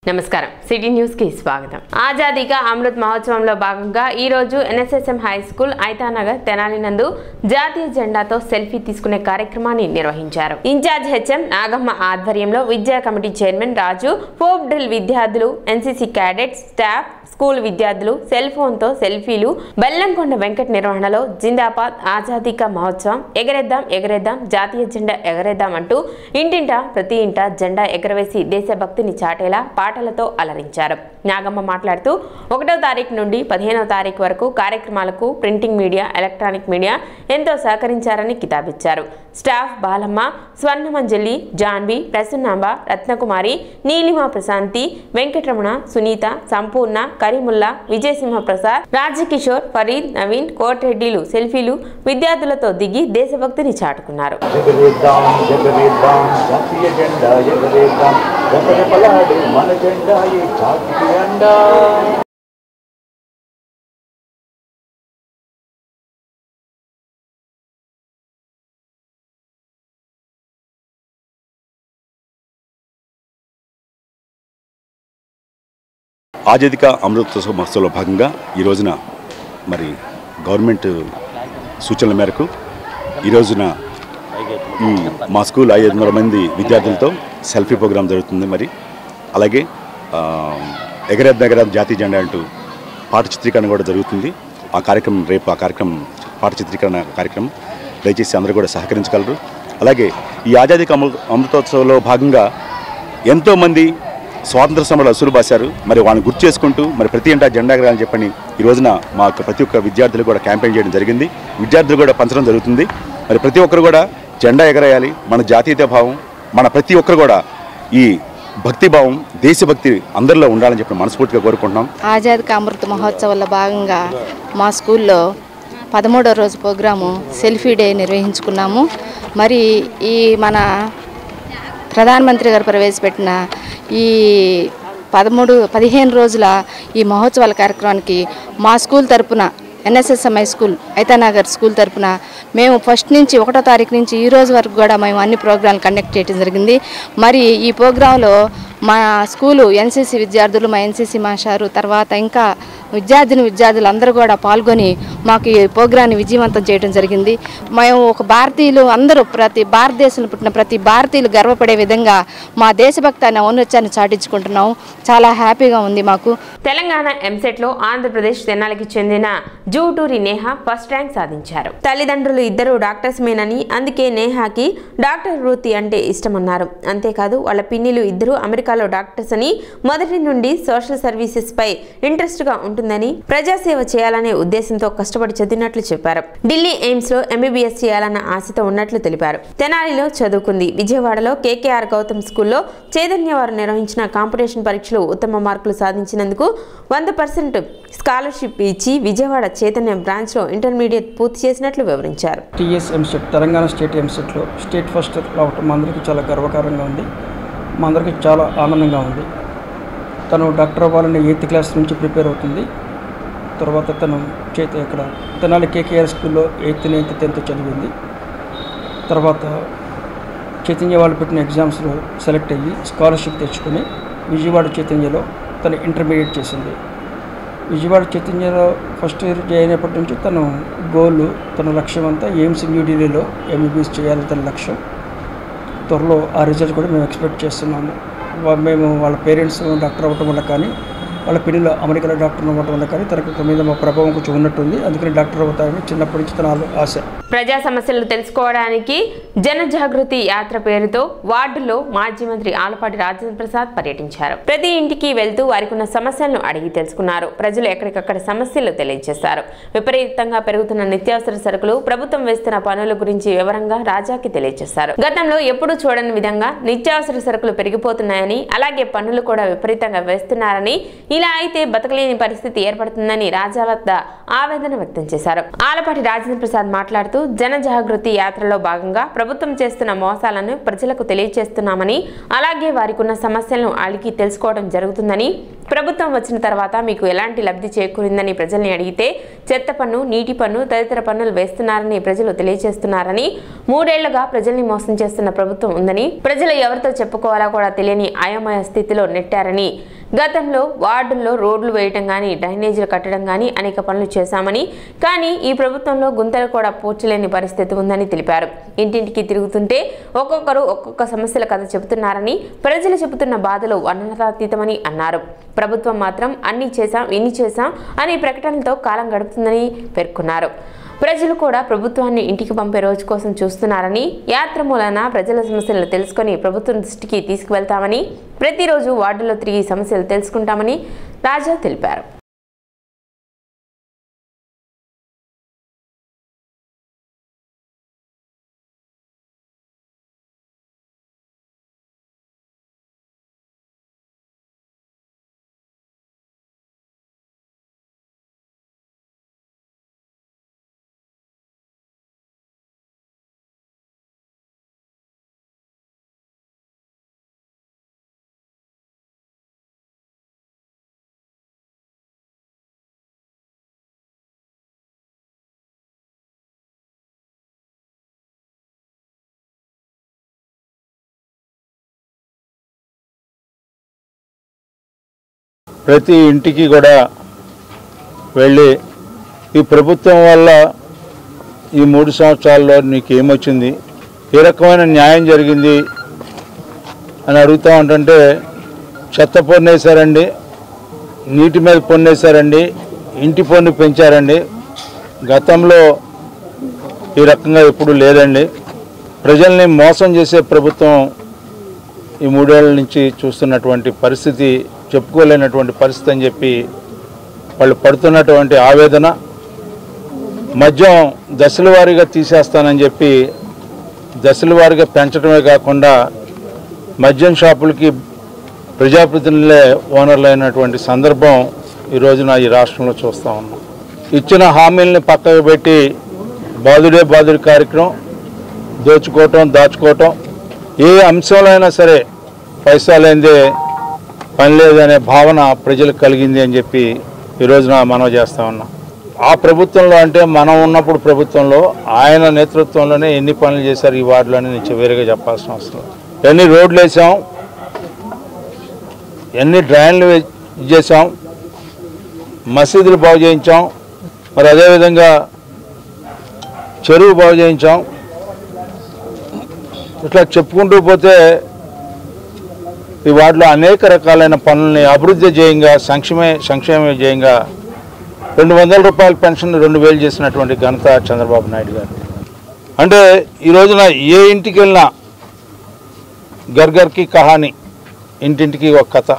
నమస్కారం city news కి స్వాగతం ఆజాదీ కా అమృత్ మహోత్సవంలో భాగంగా ఈ రోజు NSSM high school Aithanagar Tenali నందు జాతీయ జెండాతో సెల్ఫీ తీసుకునే కార్యక్రమాన్ని నిర్వహించారు ఇన్ఛార్జ్ హెచ్ఎం నాగమ్మ ఆధ్వర్యంలో విద్యా committee chairman Raju folk drill విద్యార్థులు ఎన్సీసీ క్యాడెట్స్ స్టాఫ్ స్కూల్ విద్యార్థులు సెల్ ఫోన్ తో సెల్ఫీలు బెల్లంకొండ వెంకట్ నిర్వహణలో జిందాబాద్ ఆజాదీ కా మహోత్సవం ఎగరేద్దాం ఎగరేద్దాం జాతీయ జెండా ఎగరేద్దాం అంటూ ఇంటింటా ప్రతి ఇంట జెండా ఎగరవేసి దేశభక్తిని చాటేలా పాటలతో అలరించారు నాగమ్మ మాట్లాడుతూ ఒకటో తారీఖు నుండి పదిహేనో తారీఖు వరకు కార్యక్రమాలకు ప్రింటింగ్ మీడియా ఎలక్ట్రానిక్ మీడియా ఎంతో సహకరించారని కితాబిచ్చారు స్టాఫ్ బాలమ్మ స్వర్ణమంజలి జాన్వి ప్రసన్నాంబ రత్నకుమారి నీలిమ ప్రశాంతి వెంకటరమణ సునీత సంపూర్ణ కరీముల్లా విజయసింహ ప్రసాద్ రాజకిషోర్ ఫరీద్ నవీన్ కోటిరెడ్డిలు సెల్ఫీలు విద్యార్థులతో దిగి దేశభక్తిని చాటుకున్నారు ఎగరేద్దాం ఎగరేద్దాం జాతీయ జెండా ఎగరేద్దాం రెపరెపలాడే మన జెండా ఈ జాతికి అండా ఆజాదిక అమృతోత్సవ మహోత్సవంలో భాగంగా ఈ రోజున మరి గవర్నమెంట్ సూచనల మేరకు ఈ రోజున ఈ మా స్కూల్ ఐదు వందల మంది విద్యార్థులతో సెల్ఫీ ప్రోగ్రాం జరుగుతుంది మరి అలాగే ఆ, ఎగరేద్దాం ఎగరేద్దాం జాతీయ జెండా అంటూ పాట చిత్రీకరణ కూడా జరుగుతుంది ఆ కార్యక్రమం రేపు ఆ కార్యక్రమం పాట చిత్రీకరణ కార్యక్రమం దయచేసి అందరూ కూడా సహకరించగలరు అలాగే ఈ ఆజాదీ అమృ అమృతోత్సవంలో భాగంగా ఎంతోమంది స్వాతంత్ర సమరాలు అసులు బాశారు మరి వాళ్ళని గుర్తు చేసుకుంటూ మరి ప్రతి ఇంటా జెండా ఎగరాలని చెప్పని ఈ రోజున మా యొక్క ప్రతి ఒక్క విద్యార్థులు కూడా క్యాంపెయిన్ చేయడం జరిగింది విద్యార్థులు కూడా పంచడం జరుగుతుంది మరి ప్రతి ఒక్కరు కూడా జెండా ఎగరేయాలి మన జాతీయత భావం మన ప్రతి ఒక్కరు కూడా ఈ భక్తి భావం దేశభక్తి అందరిలో ఉండాలని చెప్పి మనస్ఫూర్తిగా కోరుకుంటున్నాం ఆజాద్ కా అమృత మహోత్సవంలో భాగంగా మా స్కూల్లో పదమూడో రోజు ప్రోగ్రాము సెల్ఫీ డే నిర్వహించుకున్నాము మరి ఈ మన ప్రధానమంత్రి గారు ప్రవేశపెట్టిన ఈ పదమూడు పదిహేను రోజుల ఈ మహోత్సవాల కార్యక్రమానికి మా స్కూల్ తరపున ఎన్ఎస్ఎస్ఎంఐ స్కూల్ ఐతానగర్ స్కూల్ తరపున మేము ఫస్ట్ నుంచి ఒకటో తారీఖు నుంచి ఈ రోజు వరకు కూడా మేము అన్ని ప్రోగ్రాంలు కండక్ట్ చేయడం జరిగింది మరి ఈ ప్రోగ్రాంలో మా స్కూలు ఎన్సీసీ విద్యార్థులు మా ఎన్సీసీ మాస్టారు తర్వాత ఇంకా విద్యార్థిని విద్యార్థులు అందరూ కూడా పాల్గొని మాకు ఈ ప్రోగ్రాన్ని విజయవంతం చేయడం జరిగింది మేము ఒక భారతీయులు అందరూ ప్రతి భారతదేశంలో పుట్టిన ప్రతి భారతీయులు గర్వపడే విధంగా మా దేశభక్తి అనే ఔన్నత్యాన్ని చాటించుకుంటున్నాం చాలా హ్యాపీగా ఉంది మాకు తెలంగాణ ఎంసెట్ లో ఆంధ్రప్రదేశ్ తెనాలికి చెందిన జూటూరి నేహ ఫస్ట్ ర్యాంక్ సాధించారు తల్లిదండ్రులు ఇద్దరు డాక్టర్స్ మేనని అందుకే నేహాకి డాక్టర్ వృత్తి అంటే ఇష్టమన్నారు అంతేకాదు వాళ్ళ పిన్నిలు ఇద్దరు అమెరికాలో డాక్టర్స్ అని మొదటి నుండి సోషల్ సర్వీసెస్ పై ఇంట్రెస్ట్ గా ఉంటుందని ప్రజాసేవ చేయాలనే ఉద్దేశంతో కష్టపడి చదివినట్లు చెప్పారు ఢిల్లీ ఎయిమ్స్ లో ఎంబీబీఎస్ చేయాలన్న ఆశతో ఉన్నట్లు తెలిపారు తెనాలిలో చదువుకుంది విజయవాడలో కేకేఆర్ గౌతమ్ స్కూల్లో చైతన్య వారు నిర్వహించిన కాంపిటీషన్ పరీక్షలో ఉత్తమ మార్కులు సాధించినందుకు వంద పర్సెంట్ స్కాలర్షిప్ ఇచ్చి విజయవాడ చైతన్య బ్రాంచ్ లో ఇంటర్మీడియట్ పూర్తి చేసినట్లు వివరించారు టీఎస్ ఎంసెట్ తెలంగాణ స్టేట్ ఎంసెట్లో స్టేట్ ఫస్ట్ రావటం మా అందరికీ చాలా గర్వకారంగా ఉంది మా అందరికీ చాలా ఆనందంగా ఉంది తను డాక్టర్ అవ్వాలని ఎయిత్ క్లాస్ నుంచి ప్రిపేర్ అవుతుంది తర్వాత తను చేత ఇక్కడ తెనాలి కేకేఆర్ స్కూల్లో ఎయిత్ నైన్త్ టెన్త్ చదివింది తర్వాత చైతన్య వాళ్ళు పెట్టిన ఎగ్జామ్స్లో సెలెక్ట్ అయ్యి స్కాలర్షిప్ తెచ్చుకొని విజయవాడ చైతన్యలో తను ఇంటర్మీడియట్ చేసింది విజయవాడ చైతన్యలో ఫస్ట్ ఇయర్ జాయిన్ అయినప్పటి నుంచి తను గోల్ తన లక్ష్యం అంతా ఎయిమ్స్ న్యూఢిల్లీలో ఎంబీబీఎస్ చేయాలి తన లక్ష్యం త్వరలో ఆ రిజల్ట్ కూడా మేము ఎక్స్పెక్ట్ చేస్తున్నాము వా- మేము వాళ్ళ పేరెంట్స్ డాక్టర్ అవ్వటం వల్ల కానీ వాళ్ళ పిల్లలు అమెరికాలో డాక్టర్ అవ్వటం వల్ల కానీ తనకు ఒక మీద మా ప్రభావం కొంచెం ఉన్నట్టుంది అందుకని డాక్టర్ అవుతారని చిన్నప్పటి నుంచి తన ఆలో- ఆశ ప్రజా సమస్యలు తెలుసుకోవడానికి జన జాగృతి యాత్ర పేరుతో వార్డులో మాజీ మంత్రి ఆలపాటి రాజేంద్ర ప్రసాద్ పర్యటించారు ప్రతి ఇంటికి వెళ్తూ వారికి ఉన్న సమస్యలను అడిగి తెలుసుకున్నారు ప్రజలు ఎక్కడికక్కడ సమస్యలు తెలియజేశారు విపరీతంగా పెరుగుతున్న నిత్యావసర సరుకులు ప్రభుత్వం వేస్తున్న పనుల గురించి వివరంగా రాజాకి తెలియజేశారు గతంలో ఎప్పుడూ చూడని విధంగా నిత్యావసర సరుకులు పెరిగిపోతున్నాయని అలాగే పన్నులు కూడా విపరీతంగా వేస్తున్నారని ఇలా అయితే బతకలేని పరిస్థితి ఏర్పడుతుందని రాజా వద్ద ఆవేదన వ్యక్తం చేశారు ఆలపాటి రాజేంద్ర ప్రసాద్ మాట్లాడుతూ జన జాగృతి యాత్రలో భాగంగా ప్రభుత్వం చేస్తున్న మోసాలను ప్రజలకు తెలియజేస్తున్నామని అలాగే వారికి ఉన్న సమస్యలను అడిగి తెలుసుకోవడం జరుగుతుందని ప్రభుత్వం వచ్చిన తర్వాత మీకు ఎలాంటి లబ్ధి చేకూరిందని ప్రజల్ని అడిగితే చెత్త పన్ను నీటి పన్ను తదితర పన్నులు వేస్తున్నారని ప్రజలు తెలియజేస్తున్నారని మూడేళ్లుగా ప్రజల్ని మోసం చేస్తున్న ప్రభుత్వం ఉందని ప్రజలు ఎవరితో చెప్పుకోవాలో కూడా తెలియని అయోమయ స్థితిలో నెట్టారని గతంలో వార్డుల్లో రోడ్లు వేయటం కానీ డ్రైనేజీలు కట్టడం కానీ అనేక పనులు చేశామని కానీ ఈ ప్రభుత్వంలో గుంతలు కూడా పూడ్చలేని పరిస్థితి ఉందని తెలిపారు ఇంటింటికి తిరుగుతుంటే ఒక్కొక్కరు ఒక్కొక్క సమస్యల కథ చెబుతున్నారని ప్రజలు చెబుతున్న బాధలు వర్ణనాతీతమని అన్నారు ప్రభుత్వం మాత్రం అన్ని చేశాం ఇన్ని చేశాం అనే ప్రకటనలతో కాలం గడుపుతుందని పేర్కొన్నారు ప్రజలు కూడా ప్రభుత్వాన్ని ఇంటికి పంపే రోజు కోసం చూస్తున్నారని యాత్ర మూలన ప్రజల సమస్యలను తెలుసుకొని ప్రభుత్వం దృష్టికి తీసుకువెళ్తామని ప్రతిరోజు వార్డులో తిరిగి సమస్యలు తెలుసుకుంటామని రాజా తెలిపారు ప్రతి ఇంటికి కూడా వెళ్ళి ఈ ప్రభుత్వం వల్ల ఈ మూడు సంవత్సరాల్లో నీకు ఏమొచ్చింది ఏ రకమైన న్యాయం జరిగింది అని అడుగుతా ఉంటుంటే చెత్త పన్ను వేశారండి నీటి మీద పన్ను వేశారండి ఇంటి పన్ను పెంచారండి గతంలో ఈ రకంగా ఎప్పుడు లేదండి ప్రజల్ని మోసం చేసే ప్రభుత్వం ఈ మూడేళ్ల నుంచి చూస్తున్నటువంటి పరిస్థితి చెప్పుకోలేనటువంటి పరిస్థితి అని చెప్పి వాళ్ళు పడుతున్నటువంటి ఆవేదన మద్యం దశల వారీగా తీసేస్తానని చెప్పి దశల వారీగా పెంచడమే కాకుండా మద్యం షాపులకి ప్రజాప్రతినిధులే ఓనర్లు అయినటువంటి సందర్భం ఈ రోజున ఈ రాష్ట్రంలో చూస్తూ ఉన్నాం ఇచ్చిన హామీల్ని పక్కకు పెట్టి బాదుడే బాదుడి కార్యక్రమం దోచుకోవటం దాచుకోవటం ఏ అంశంలో అయినా సరే పైసా లేనిదే పని లేదనే భావన ప్రజలకు కలిగింది అని చెప్పి ఈ రోజున మనం చేస్తా ఉన్నాం ఆ ప్రభుత్వంలో అంటే మనం ఉన్నప్పుడు ప్రభుత్వంలో ఆయన నేతృత్వంలోనే ఎన్ని పనులు చేశారు ఈ వార్డులోనే నేను వేరేగా చెప్పాల్సిన అవసరం లేదు. ఎన్ని రోడ్లు వేసాం ఎన్ని డ్రైన్లు వే- చేసాం మసీదులు బాగు చేయించాం మరి అదేవిధంగా చెరువు బాగు చేయించాం ఇట్లా చెప్పుకుంటూ పోతే ఈ వాటిలో అనేక రకాలైన పనుల్ని అభివృద్ధి చేయంగా సంక్షేమ సంక్షేమ చేయంగా రెండు వందల రూపాయల పెన్షన్ రెండు వేలు చేసినటువంటి ఘనత చంద్రబాబు నాయుడు గారు అంటే ఈ రోజున ఏ ఇంటికి వెళ్ళినా గర్గర్కి కహాని ఇంటింటికి ఒక కథ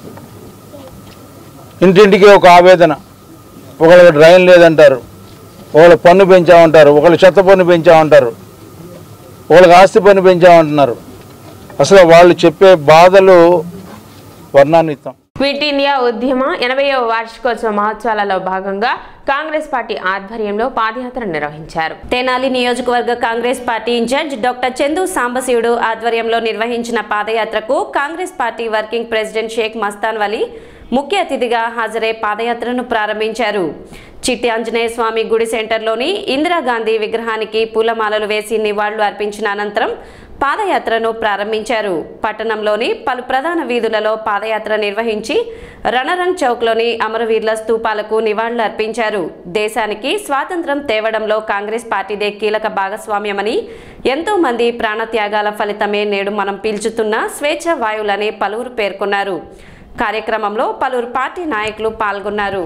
ఇంటింటికి ఒక ఆవేదన ఒకళ్ళకి డ్రైన్ లేదంటారు ఒకళ్ళు పన్ను పెంచామంటారు ఒకళ్ళు చెత్త పన్ను పెంచామంటారు వాళ్ళకి ఆస్తి పన్ను పెంచామంటున్నారు అసలు వాళ్ళు చెప్పే బాధలు వర్ణాన్వితం క్విట్ ఇండియా ఉద్యమ ఎనభైవ వార్షికోత్సవ మహోత్సవాలలో భాగంగా కాంగ్రెస్ పార్టీ ఆధ్వర్యంలో పాదయాత్ర నిర్వహించారు తెనాలి నియోజకవర్గ Congress party incharge doctor Chandu Sambasivudu ఆధ్వర్యంలో నిర్వహించిన పాదయాత్రకు Congress party working president Sheikh Mastan Vali ముఖ్య అతిథిగా హాజరై పాదయాత్రను ప్రారంభించారు చిట్టి ఆంజనేయ స్వామి గుడి సెంటర్లోని ఇందిరాగాంధీ విగ్రహానికి పూలమాలలు వేసి నివాళులు అర్పించిన అనంతరం పాదయాత్రను ప్రారంభించారు పట్టణంలోని పలు ప్రధాన వీధులలో పాదయాత్ర నిర్వహించి రణరంగ్ చౌక్లోని అమరవీరుల స్తూపాలకు నివాళులు అర్పించారు దేశానికి స్వాతంత్రం తేవడంలో కాంగ్రెస్ పార్టీదే కీలక భాగస్వామ్యమని ఎంతో మంది ప్రాణత్యాగాల ఫలితమే నేడు మనం పీల్చుతున్న స్వేచ్ఛ వాయువులని పలువురు పేర్కొన్నారు కార్యక్రమంలో పలువురు పార్టీ నాయకులు పాల్గొన్నారు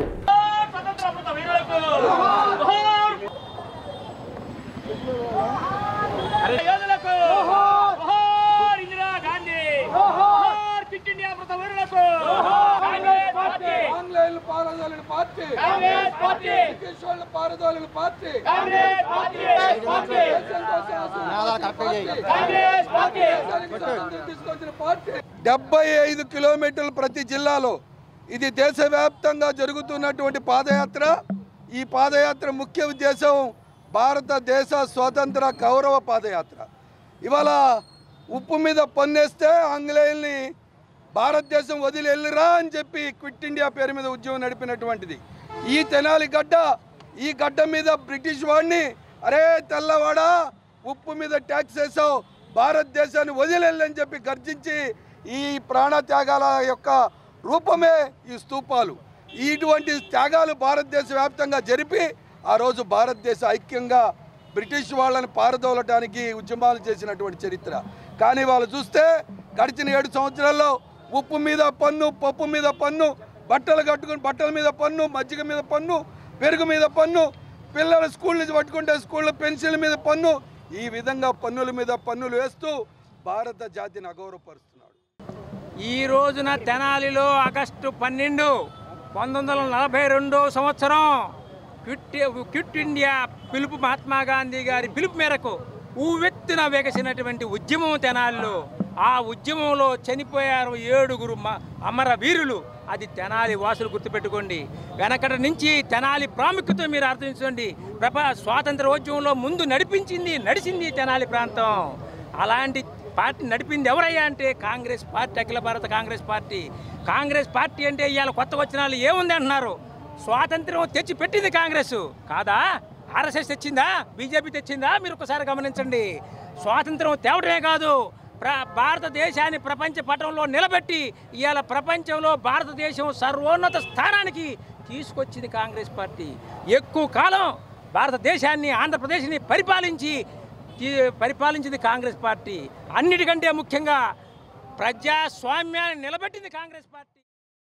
యోధులకు జోహార్ ఇందిరా గాంధీ జోహార్ క్విట్ ఇండియా మృత వీరులకు కాంగ్రెస్ పార్టీ ఆంగ్లేయులు పారదోలిన పార్టీ కాంగ్రెస్ పార్టీ బ్రిటిష్ వాళ్ళు పారదోలిన పార్టీ కాంగ్రెస్ పార్టీ పార్టీ దేశం కోసం ఆశించిన పార్టీ. కాంగ్రెస్ పార్టీ దేశానికి స్వాతంత్రం తీసుకొచ్చిన పార్టీ డెబ్బై ఐదు కిలోమీటర్లు ప్రతి జిల్లాలో ఇది దేశవ్యాప్తంగా జరుగుతున్నటువంటి పాదయాత్ర ఈ పాదయాత్ర ముఖ్య ఉద్దేశం భారతదేశ స్వాతంత్ర గౌరవ పాదయాత్ర ఇవాళ ఉప్పు మీద పన్నేస్తే ఆంగ్లేయుల్ని భారతదేశం వదిలి వెళ్ళిరా అని చెప్పి క్విట్ ఇండియా పేరు మీద ఉద్యమం నడిపినటువంటిది ఈ తెనాలి గడ్డ ఈ గడ్డ మీద బ్రిటిష్ వాడిని అరే తెల్లవాడా ఉప్పు మీద ట్యాక్స్ వేసావు భారతదేశాన్ని వదిలేళ్ళని చెప్పి గర్జించి ఈ ప్రాణత్యాగాల యొక్క రూపమే ఈ స్తూపాలు ఇటువంటి త్యాగాలు భారతదేశ వ్యాప్తంగా జరిపి ఆ రోజు భారతదేశ ఐక్యంగా బ్రిటిష్ వాళ్ళని పారదోలటానికి ఉద్యమాలు చేసినటువంటి చరిత్ర కానీ వాళ్ళు చూస్తే గడిచిన ఏడు సంవత్సరాల్లో ఉప్పు మీద పన్ను పప్పు మీద పన్ను బట్టలు కట్టుకుని బట్టల మీద పన్ను మజ్జిగ మీద పన్ను పెరుగు మీద పన్ను పిల్లల స్కూల్ నుంచి పట్టుకుంటే స్కూళ్ళ పెన్సిల్ మీద పన్ను ఈ విధంగా పన్నుల మీద పన్నులు వేస్తూ భారత జాతిని అగౌరవపరుస్తున్నాడు ఈ రోజున తెనాలిలో ఆగస్టు పన్నెండు పంతొమ్మిది వందల నలభై రెండో సంవత్సరం క్విట్ క్విట్ ఇండియా పిలుపు మహాత్మా గాంధీ గారి పిలుపు మేరకు ఊవెత్తున వెగసినటువంటి ఉద్యమం తెనాలిలో ఆ ఉద్యమంలో చనిపోయారు ఏడుగురు మ- అమర వీరులు అది తెనాలి వాసులు గుర్తుపెట్టుకోండి వెనకటి నుంచి తెనాలి ప్రాముఖ్యత మీరు అర్థించండి ప్రప స్వాతంత్ర ఉద్యమంలో ముందు నడిపించింది నడిచింది తెనాలి ప్రాంతం అలాంటి పార్టీ నడిపింది ఎవరయ్యా అంటే కాంగ్రెస్ పార్టీ అఖిల భారత కాంగ్రెస్ పార్టీ కాంగ్రెస్ పార్టీ అంటే ఇవాళ కొత్త వచ్చిన వాళ్ళు ఏముంది అంటున్నారు స్వాతంత్రం తెచ్చి పెట్టింది కాంగ్రెస్ కాదా ఆర్ఎస్ఎస్ తెచ్చిందా బీజేపీ తెచ్చిందా మీరు ఒకసారి గమనించండి స్వాతంత్రం తేవడమే కాదు ప్ర భారతదేశాన్ని ప్రపంచ పటంలో నిలబెట్టి ఇవాళ ప్రపంచంలో భారతదేశం సర్వోన్నత స్థానానికి తీసుకొచ్చింది కాంగ్రెస్ పార్టీ ఎక్కువ కాలం భారతదేశాన్ని ఆంధ్రప్రదేశ్ని పరిపాలించి ఈ పరిపాలించింది కాంగ్రెస్ పార్టీ అన్నిటికంటే ముఖ్యంగా ప్రజాస్వామ్యాన్ని నిలబెట్టింది కాంగ్రెస్ పార్టీ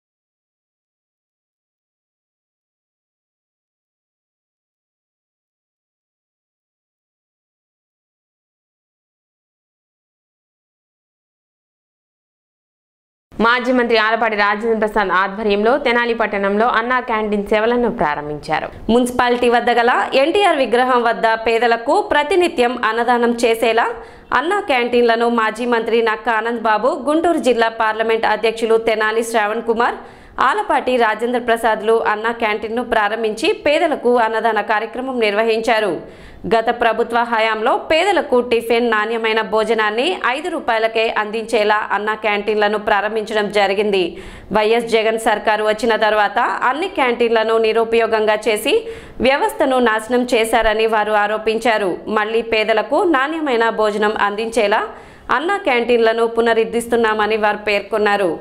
మాజీ మంత్రి ఆలపాటి రాజేంద్ర ప్రసాద్ ఆధ్వర్యంలో తెనాలి పట్టణంలో అన్నా క్యాంటీన్ సేవలను ప్రారంభించారు మున్సిపాలిటీ వద్ద గల ఎన్టీఆర్ విగ్రహం వద్ద పేదలకు ప్రతినిత్యం అన్నదానం చేసేలా అన్నా క్యాంటీన్లను మాజీ మంత్రి నక్క ఆనంద్ బాబు గుంటూరు జిల్లా పార్లమెంట్ అధ్యక్షులు తెనాలి శ్రావణ్ కుమార్ ఆలపాటి రాజేంద్ర ప్రసాద్లు అన్నా క్యాంటీన్ను ప్రారంభించి పేదలకు అన్నదాన కార్యక్రమం నిర్వహించారు గత ప్రభుత్వ హయాంలో పేదలకు టిఫిన్ నాణ్యమైన భోజనాన్ని ఐదు రూపాయలకే అందించేలా అన్నా క్యాంటీన్లను ప్రారంభించడం జరిగింది వైఎస్ జగన్ సర్కారు వచ్చిన తర్వాత అన్ని క్యాంటీన్లను నిరుపయోగంగా చేసి వ్యవస్థను నాశనం చేశారని వారు ఆరోపించారు మళ్లీ పేదలకు నాణ్యమైన భోజనం అందించేలా అన్నా క్యాంటీన్లను పునరుద్ధరిస్తున్నామని వారు పేర్కొన్నారు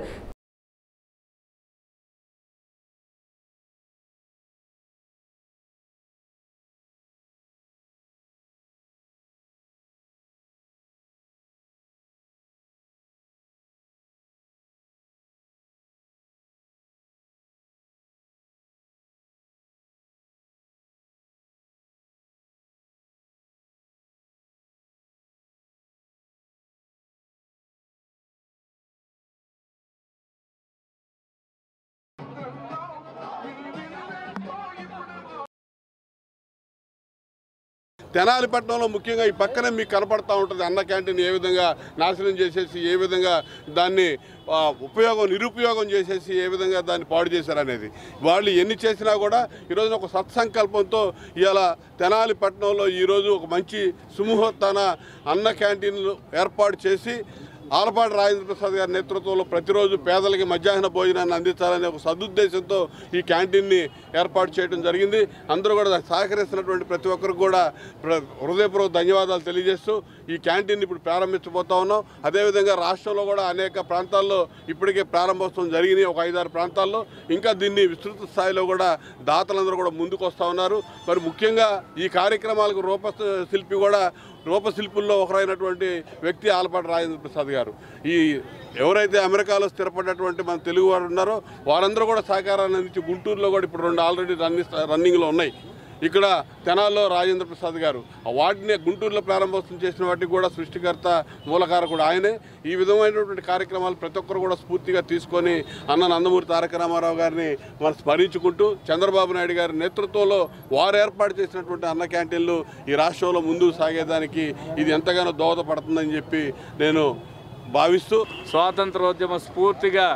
తెనాలి పట్టణంలో ముఖ్యంగా ఈ పక్కనే మీకు కనపడతా ఉంటుంది అన్న క్యాంటీన్ ఏ విధంగా నాశనం చేసేసి ఏ విధంగా దాన్ని ఆ, ఉపయోగం నిరుపయోగం చేసేసి ఏ విధంగా దాన్ని పాడు చేశారనేది వాళ్ళు ఎన్ని చేసినా కూడా ఈరోజున ఒక సత్సంకల్పంతో ఇవాళ తెనాలి పట్టణంలో ఈరోజు ఒక మంచి సుముహూర్తాన అన్న క్యాంటీన్లు ఏర్పాటు చేసి ఆలపాటి రాజేంద్ర ప్రసాద్ గారి నేతృత్వంలో ప్రతిరోజు పేదలకి మధ్యాహ్న భోజనాన్ని అందించాలనే ఒక సదుద్దేశంతో ఈ క్యాంటీన్ని ఏర్పాటు చేయడం జరిగింది అందరూ కూడా దానికి సహకరిస్తున్నటువంటి ప్రతి ఒక్కరికి కూడా ప్ర- హృదయపూర్వక ధన్యవాదాలు తెలియజేస్తూ ఈ క్యాంటీన్ ఇప్పుడు ప్రారంభించబోతా ఉన్నాం అదేవిధంగా రాష్ట్రంలో కూడా అనేక ప్రాంతాల్లో ఇప్పటికే ప్రారంభోత్సవం జరిగినాయి ఒక ఐదారు ప్రాంతాల్లో ఇంకా దీన్ని విస్తృత స్థాయిలో కూడా దాతలందరూ కూడా ముందుకు వస్తూ ఉన్నారు మరి ముఖ్యంగా ఈ కార్యక్రమాలకు రూప శిల్పి కూడా రూపశిల్పుల్లో ఒకరైనటువంటి వ్యక్తి ఆలపాటి రాజేంద్ర ప్రసాద్ గారు ఈ ఎవరైతే అమెరికాలో స్థిరపడినటువంటి మన తెలుగు వారు ఉన్నారో వారందరూ కూడా సహకారాన్ని అందించి గుంటూరులో కూడా ఇప్పుడు రెండు ఆల్రెడీ రన్నింగ్ రన్నింగ్లో ఉన్నాయి ఇక్కడ తెనాల్లో రాజేంద్ర ప్రసాద్ గారు ఆ వాటిని గుంటూరులో ప్రారంభోత్సవం చేసిన వాటికి కూడా సృష్టికర్త మూలకారకుడు ఆయనే ఈ విధమైనటువంటి కార్యక్రమాలు ప్రతి ఒక్కరు కూడా స్ఫూర్తిగా తీసుకొని అన్న నందమూరి తారక రామారావు గారిని మనం స్మరించుకుంటూ చంద్రబాబు నాయుడు గారి నేతృత్వంలో వారు ఏర్పాటు చేసినటువంటి అన్న క్యాంటీన్లు ఈ రాష్ట్రంలో ముందుకు సాగేదానికి ఇది ఎంతగానో దోహదపడుతుందని చెప్పి నేను భావిస్తూ స్వాతంత్రోద్యమ స్ఫూర్తిగా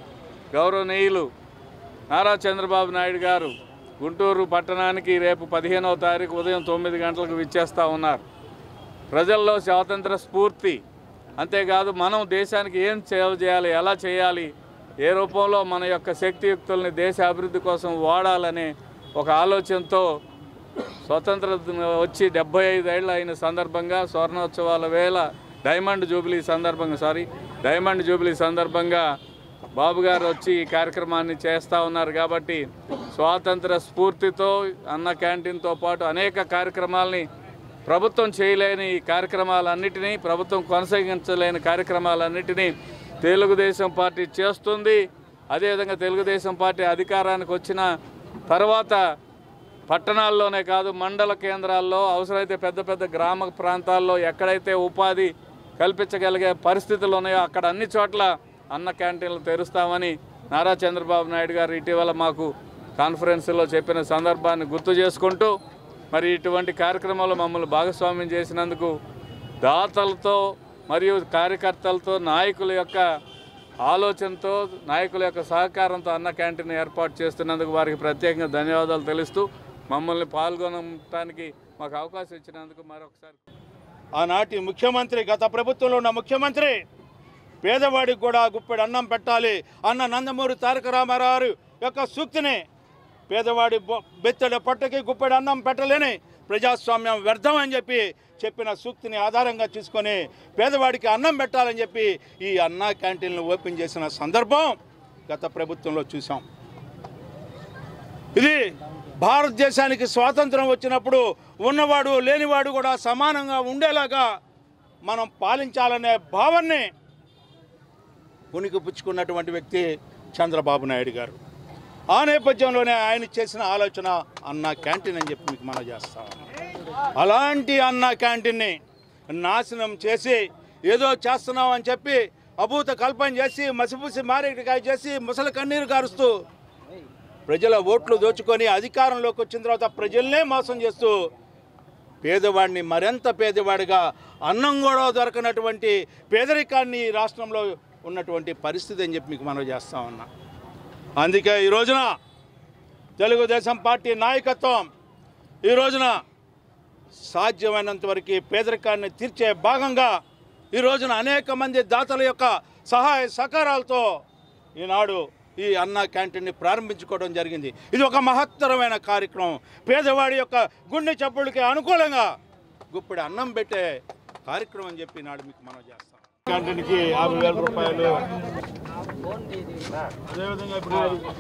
గౌరవనీయులు నారా చంద్రబాబు నాయుడు గారు గుంటూరు పట్టణానికి రేపు పదిహేనవ తారీఖు ఉదయం తొమ్మిది గంటలకు విచ్చేస్తూ ఉన్నారు ప్రజల్లో స్వాతంత్ర స్ఫూర్తి అంతేకాదు మనం దేశానికి ఏం సేవ చేయాలి ఎలా చేయాలి ఏ రూపంలో మన యొక్క శక్తియుక్తుల్ని దేశ అభివృద్ధి కోసం వాడాలనే ఒక ఆలోచనతో స్వతంత్ర వచ్చి డెబ్బై ఐదు ఏళ్ళు అయిన సందర్భంగా స్వర్ణోత్సవాల వేళ డైమండ్ జూబిలీ సందర్భంగా సారీ డైమండ్ జూబిలీ సందర్భంగా బాబు గారు వచ్చి ఈ కార్యక్రమాన్ని చేస్తూ ఉన్నారు కాబట్టి స్వాతంత్ర స్ఫూర్తితో అన్న క్యాంటీన్తో పాటు అనేక కార్యక్రమాలని ప్రభుత్వం చేయలేని ఈ కార్యక్రమాలన్నిటినీ ప్రభుత్వం కొనసాగించలేని కార్యక్రమాలన్నిటినీ తెలుగుదేశం పార్టీ చేస్తుంది అదేవిధంగా తెలుగుదేశం పార్టీ అధికారానికి వచ్చిన తర్వాత పట్టణాల్లోనే కాదు మండల కేంద్రాల్లో అవసరమైతే పెద్ద పెద్ద గ్రామ ప్రాంతాల్లో ఎక్కడైతే ఉపాధి కల్పించగలిగే పరిస్థితులు ఉన్నాయో అక్కడ అన్ని చోట్ల అన్న క్యాంటీన్లు తెరుస్తామని నారా చంద్రబాబు నాయుడు గారు ఇటీవల మాకు కాన్ఫరెన్స్లో చెప్పిన సందర్భాన్ని గుర్తు చేసుకుంటూ మరి ఇటువంటి కార్యక్రమాలు మమ్మల్ని భాగస్వామ్యం చేసినందుకు దాతలతో మరియు కార్యకర్తలతో నాయకుల యొక్క ఆలోచనతో నాయకుల యొక్క సహకారంతో అన్న క్యాంటీన్ ఏర్పాటు చేస్తున్నందుకు వారికి ప్రత్యేకంగా ధన్యవాదాలు తెలుస్తూ మమ్మల్ని పాల్గొనడానికి మాకు అవకాశం ఇచ్చినందుకు మరొకసారి ఆనాటి ముఖ్యమంత్రి గత ప్రభుత్వంలో ఉన్న ముఖ్యమంత్రి పేదవాడికి కూడా గుప్పెడు అన్నం పెట్టాలి అన్న నందమూరి తారక రామారావు యొక్క సూక్తిని పేదవాడి బొ- బెత్తెడ పొట్టకి గుప్పెడు అన్నం పెట్టలేని ప్రజాస్వామ్యం వ్యర్థం అని చెప్పి చెప్పిన సూక్తిని ఆధారంగా తీసుకొని పేదవాడికి అన్నం పెట్టాలని చెప్పి ఈ అన్నా క్యాంటీన్లు ఓపెన్ చేసిన సందర్భం గత ప్రభుత్వంలో చూసాం ఇది భారతదేశానికి స్వాతంత్రం వచ్చినప్పుడు ఉన్నవాడు లేనివాడు కూడా సమానంగా ఉండేలాగా మనం పాలించాలనే భావాన్ని ఉనికి పుచ్చుకున్నటువంటి వ్యక్తి చంద్రబాబు నాయుడు గారు ఆ నేపథ్యంలోనే ఆయన చేసిన ఆలోచన అన్న క్యాంటీన్ అని చెప్పి మీకు మనం చేస్తాం అలాంటి అన్న క్యాంటీన్ని నాశనం చేసి ఏదో చేస్తున్నాం అని చెప్పి అభూత కల్పన చేసి మసిపూసి మారేటికాయ చేసి ముసలి కన్నీరు కారుస్తూ ప్రజల ఓట్లు దోచుకొని అధికారంలోకి వచ్చిన తర్వాత ప్రజల్నే మోసం చేస్తూ పేదవాడిని మరింత పేదవాడిగా అన్నం కూడా దొరకనటువంటి పేదరికాన్ని ఈ రాష్ట్రంలో ఉన్నటువంటి పరిస్థితి అని చెప్పి మీకు మనం చేస్తా ఉన్నా అందుకే ఈ రోజున తెలుగుదేశం పార్టీ నాయకత్వం ఈ రోజున సాధ్యమైనంత వరకు పేదరికాన్ని తీర్చే భాగంగా ఈ రోజున అనేక మంది దాతల యొక్క సహాయ సహకారాలతో ఈనాడు ఈ అన్న క్యాంటీన్ని ప్రారంభించుకోవడం జరిగింది ఇది ఒక మహత్తరమైన కార్యక్రమం పేదవాడి యొక్క గుండె చప్పుళ్ళకి అనుకూలంగా గుప్పిడి అన్నం పెట్టే కార్యక్రమం అని చెప్పి నాడు మీకు మనం చేస్తాం క్యాంటీన్కి యాభై వేల రూపాయలు అదేవిధంగా ఇప్పుడు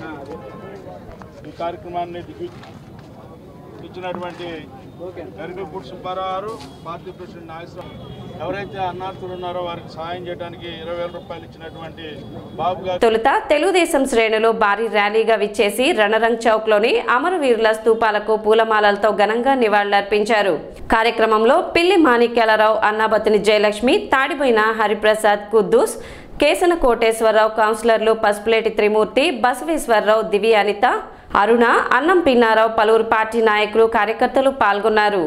ఈ కార్యక్రమాన్ని దిగ్వి- ఇచ్చినటువంటి గరికపూడి సుబ్బారావు గారు పార్టీ ప్రెసిడెంట్ నాగేశ్వరం ఎవరైతే అన్నార్థులు ఉన్నారో వారికి సహాయం చేయడానికి ఇరవై వేల రూపాయలు ఇచ్చినటువంటి బాబు గారు తొలుత తెలుగుదేశం శ్రేణులు భారీ ర్యాలీగా విచ్చేసి రణరంగ్ చౌక్ లోని అమరవీరుల స్తూపాలకు పూలమాలలతో ఘనంగా నివాళులర్పించారు కార్యక్రమంలో పిల్లి మాణిక్యాలరావు అన్నాబతిని జయలక్ష్మి తాడిపోయిన హరిప్రసాద్ కుద్దూస్ కేసన కోటేశ్వరరావు కౌన్సిలర్లు పసుపులేటి త్రిమూర్తి బసవేశ్వరరావు దివి అనిత అరుణ అన్నం పిన్నారావు పలువురు పార్టీ నాయకులు కార్యకర్తలు పాల్గొన్నారు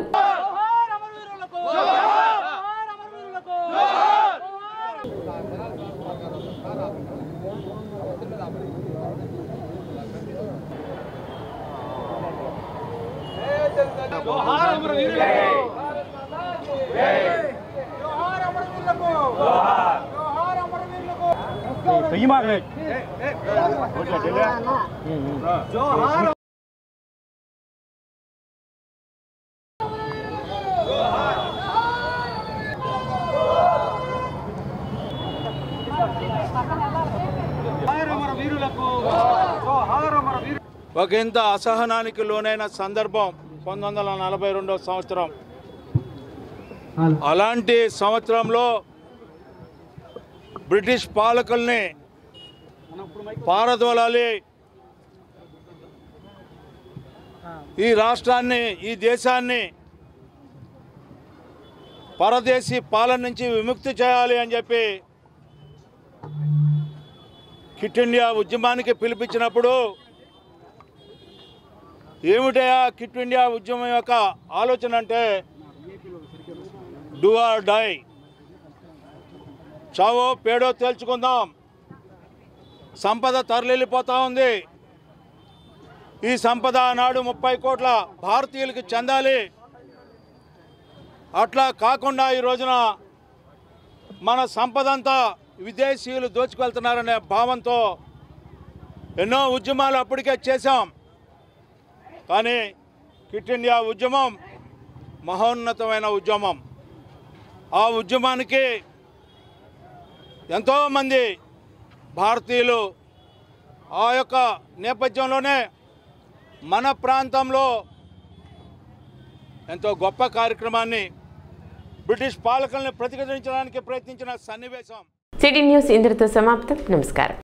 జోహార్ అమరవీరులకు జోహార్ అమరవీరులకు జోహార్ అమరవీరులకు జోహార్ జోహార్ అమరవీరులకు జోహార్ అమరవీరు ఒక ఇంత అసహనానికి లోనైన సందర్భం పంతొమ్మిది వందల నలభై రెండవ సంవత్సరం అలాంటి సంవత్సరంలో బ్రిటిష్ పాలకుల్ని పారదోలాలి ఈ రాష్ట్రాన్ని ఈ దేశాన్ని పరదేశీ పాలన నుంచి విముక్తి చేయాలి అని చెప్పి క్విట్ ఇండియా ఉద్యమానికి పిలిపించినప్పుడు ఏమిటయా క్విట్ ఇండియా ఉద్యమం యొక్క ఆలోచన అంటే డూ ఆర్ డై చావో పేడో తేల్చుకుందాం సంపద తరలిపోతా ఉంది ఈ సంపద నాడు ముప్పై కోట్ల భారతీయులకు చెందాలి అట్లా కాకుండా ఈ రోజున మన సంపద అంతా విదేశీయులు దోచుకెళ్తున్నారనే భావంతో ఎన్నో ఉద్యమాలు అప్పటికే చేశాం కానీ క్విట్ ఇండియా ఉద్యమం మహోన్నతమైన ఉద్యమం ఆ ఉద్యమానికి ఎంతోమంది భారతీయులు ఆ యొక్క నేపథ్యంలోనే మన ప్రాంతంలో ఎంతో గొప్ప కార్యక్రమాన్ని బ్రిటిష్ పాలకుల్ని ప్రతిఘటించడానికి ప్రయత్నించిన సన్నివేశం సిటీ న్యూస్ ఇంతటితో సమాప్తం నమస్కారం